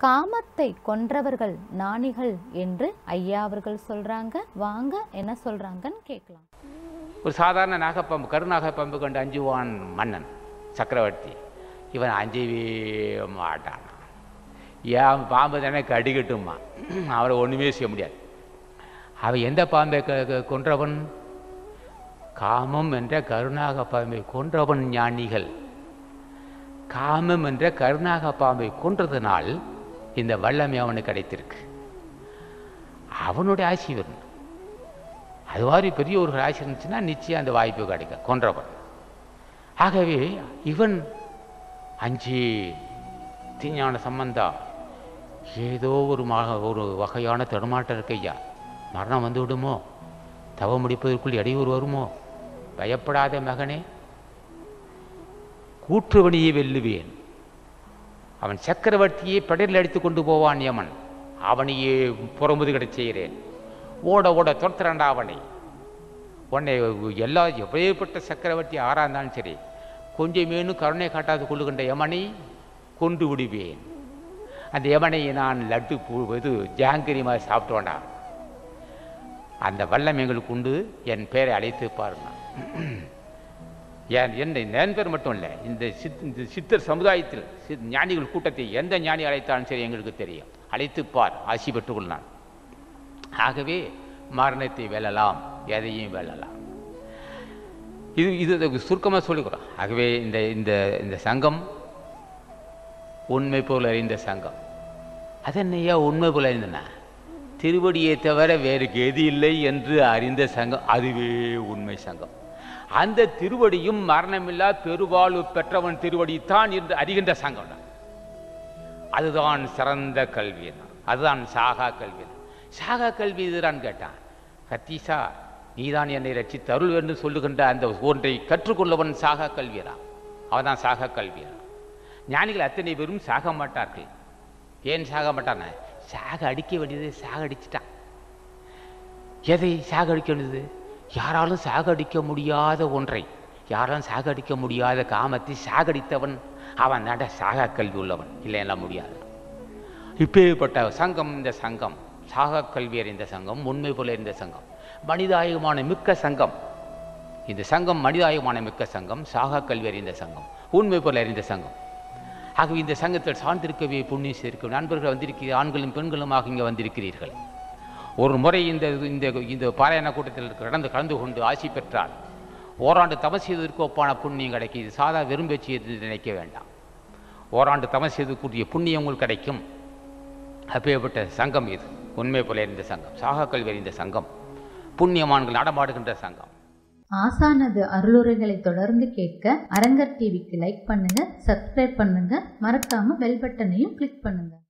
காமத்தை கொன்றவர்கள் ஞானிகள் என்று ஐயா அவர்கள் சொல்றாங்க வாங்க என்ன சொல்றாங்கன்னு கேட்கலாம் ஒரு சாதாரண நாகப்பாம்பு கருநாகப்பாம்பு கண்டு அஞ்சுவான் மன்னன் சக்கரவர்த்தி இவன் அஞ்சவே மாட்டான் ஏன் பாம்பு தானே கடிக்கட்டுமா அவரை ஒன்றுமே செய்ய முடியாது அவன் எந்த பாம்பை க- க- கொன்றவன் காமம் என்ற கருணாக பாம்பை கொன்றவன் ஞானிகள் காமம் என்ற கருணாக பாம்பை கொன்றதனால் இந்த வல்லமை அவனுக்கு கிடைத்திருக்கு அவனுடைய ஆசி வரணும் அது மாதிரி பெரிய ஒரு ராசி இருந்துச்சுன்னா நிச்சயம் அந்த வாய்ப்பு கிடைக்கும் கொன்றவன் ஆகவே இவன் அஞ்சு தீஞான சம்பந்தா ஏதோ ஒரு மா ஒரு வகையான தடுமாட்டம் இருக்கையா மரணம் வந்து விடுமோ தவ முடிப்பதற்குள் இடையூறு வருமோ பயப்படாத மகனே கூற்றுவனியை வெல்லுவேன் அவன் சக்கரவர்த்தியை படரில் அடித்து கொண்டு போவான் யமன் அவனையே புறமுதுகிட செய்கிறேன் ஓட ஓட துரத்துறான்டா அவனை உன்னை எல்லா எப்பேற்பட்ட சக்கரவர்த்தி ஆறா இருந்தாலும் சரி கொஞ்சமேனும் கருணை காட்டாது கொள்ளுகின்ற யமனை கொண்டு விடுவேன் அந்த யமனை நான் லட்டு பூ இது ஜாங்கிரி மாதிரி சாப்பிட்டோண்டா அந்த வல்லம் எங்களுக்கு உண்டு என் பேரை அழைத்து பாருங்க என் என்ன என் பேர் மட்டும் இல்லை இந்த சித் இந்த சித்தர் சமுதாயத்தில் சித் ஞானிகள் கூட்டத்தை எந்த ஞானி அழைத்தாலும் சரி எங்களுக்கு தெரியும் அழைத்து பார் ஆசி பெற்றுக்கொள்ளான் ஆகவே மரணத்தை வெல்லலாம் எதையும் வெல்லலாம் இது இது சுருக்கமாக சொல்லிக்கிறோம் ஆகவே இந்த இந்த இந்த சங்கம் உண்மை போல் அறிந்த சங்கம் அது என்னையா உண்மை போல் அறிந்தன திருவடியை தவிர வேறு கெதி இல்லை என்று அறிந்த சங்கம் அதுவே உண்மை சங்கம் அந்த திருவடியும் மரணமில்லா பெருவாழ்வு பெற்றவன் திருவடி தான் என்று அறிகின்ற சங்கம் தான் அதுதான் சிறந்த கல்வி அதுதான் சாகா கல்வி சாகா கல்வி இதுதான் கேட்டான் கத்தீசா நீதான் என்னை ரட்சித்து அருள் என்று சொல்லுகின்ற அந்த ஒன்றை கற்றுக்கொள்ளவன் சாகா கல்வியரா அவன் தான் சாகா கல்வியரா ஞானிகள் அத்தனை பேரும் சாக மாட்டார்கள் ஏன் சாக மாட்டான சாக அடிக்க வேண்டியது சாக அடிச்சிட்டான் எதை சாகடிக்க வேண்டியது யாராலும் சாகடிக்க முடியாத ஒன்றை யாராலும் சாகடிக்க முடியாத காமத்தை சாகடித்தவன் அவன் நட சாகா கல்வி உள்ளவன் இல்லைன்னா முடியாது இப்பேற்பட்ட சங்கம் இந்த சங்கம் சாகா கல்வி அறிந்த சங்கம் உண்மை போல அறிந்த சங்கம் மனிதாயுகமான மிக்க சங்கம் இந்த சங்கம் மனிதாயுகமான மிக்க சங்கம் சாகா கல்வி அறிந்த சங்கம் உண்மை போல அறிந்த சங்கம் ஆகவே இந்த சங்கத்தில் சார்ந்திருக்கவே புண்ணியம் சேர்க்கும் நண்பர்கள் வந்திருக்கிற ஆண்களும் பெண்களுமாக இங்கே வந்திருக்கிறீர்கள் ஒரு முறை இந்த இந்த இந்த பாராயண கூட்டத்தில் கடந்து கலந்து கொண்டு ஆசி பெற்றால் ஓராண்டு தவம் செய்ததற்கு ஒப்பான புண்ணியம் கிடைக்கும் இது சாதா விரும்பச்சி என்று நினைக்க வேண்டாம் ஓராண்டு தவம் செய்தக்கூடிய புண்ணியம் உங்களுக்கு கிடைக்கும் அப்பேற்பட்ட சங்கம் இது உண்மை போல இருந்த சங்கம் சாகா கல்வி அறிந்த சங்கம் புண்ணியமான்கள் நடமாடுகின்ற சங்கம் ஆசானது அருளுரைகளை தொடர்ந்து கேட்க அரங்கர் டிவிக்கு லைக் பண்ணுங்க சப்ஸ்கிரைப் பண்ணுங்க மறக்காம பெல் பட்டனையும் கிளிக் பண்ணுங்க